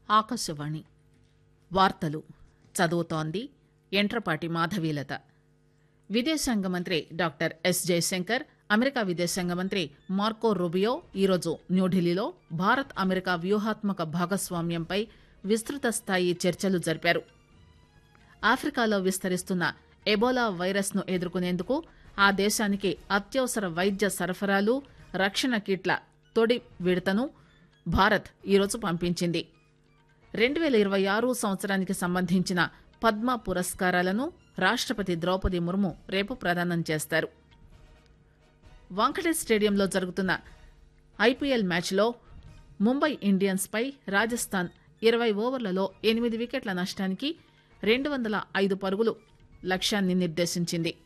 ఆకాశవాణి వార్తలు చదువుతోంది ఎంట్రపాటి మాధవీలత విదేశాంగ మంత్రి డాక్టర్ ఎస్ జయశంకర్ అమెరికా విదేశాంగ మంత్రి మార్కో రూబియో ఈరోజు న్యూఢిల్లీలో భారత్ అమెరికా వ్యూహాత్మక భాగస్వామ్యంపై విస్తృత స్థాయి చర్చలు జరిపారు ఆఫ్రికాలో విస్తరిస్తున్న ఎబోలా వైరస్ ను ఎదుర్కొనేందుకు ఆ దేశానికి అత్యవసర వైద్య సరఫరాలు రక్షణ కిట్ల తొడి విడతను భారత్ ఈరోజు పంపించింది రెండు పేల ఇరవై ఆరు సంవత్సరానికి సంబంధించిన పద్మ పురస్కారాలను రాష్టపతి ద్రౌపది ముర్ము రేపు ప్రదానం చేస్తారు వాంఖడే స్టేడియంలో జరుగుతున్న ఐపీఎల్ మ్యాచ్లో ముంబై ఇండియన్స్ పై రాజస్థాన్ ఇరవై ఓవర్లలో ఎనిమిది వికెట్ల నష్టానికి రెండు వందల ఐదు పరుగులు లక్ష్యాన్ని నిర్దేశించింది